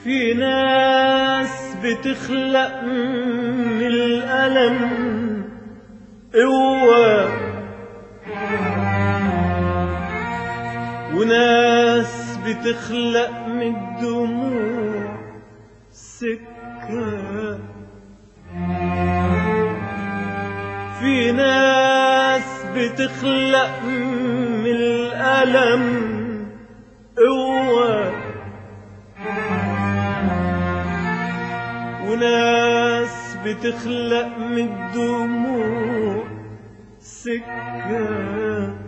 في ناس بتخلق من الألم قوة وناس بتخلق من الدموع سكة في ناس بتخلق من الألم قوة وناس بتخلق من الدموع سكة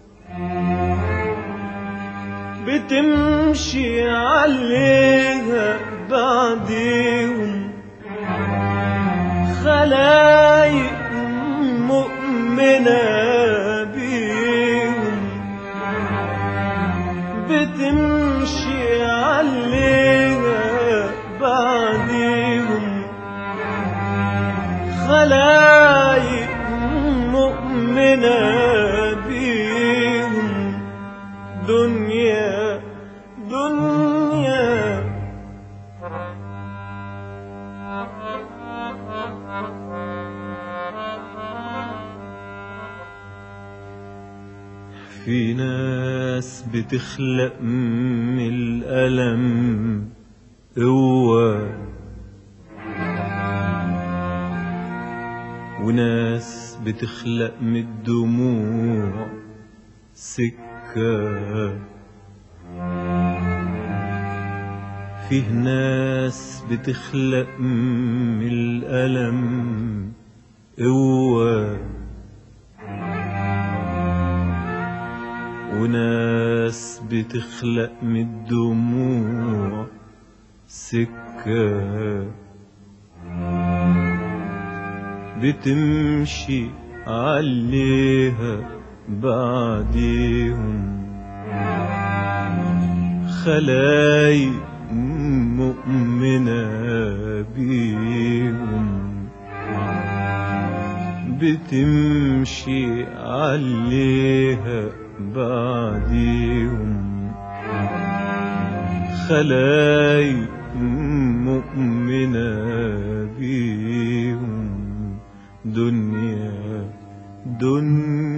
بتمشي عليها بعديهم خلايق مؤمنة بيهم بتمشي عليها بعديهم خلايق مؤمنة بيهم دنيا دنيا في ناس بتخلق من الألم قوة وناس بتخلق من الدموع سكة فيه ناس بتخلق من الألم قوة وناس بتخلق من الدموع سكة بتمشي عليها بعديهم خلايق مؤمنة بيهم بتمشي عليها بعديهم خلايق مؤمنة بيهم دنيا دنيا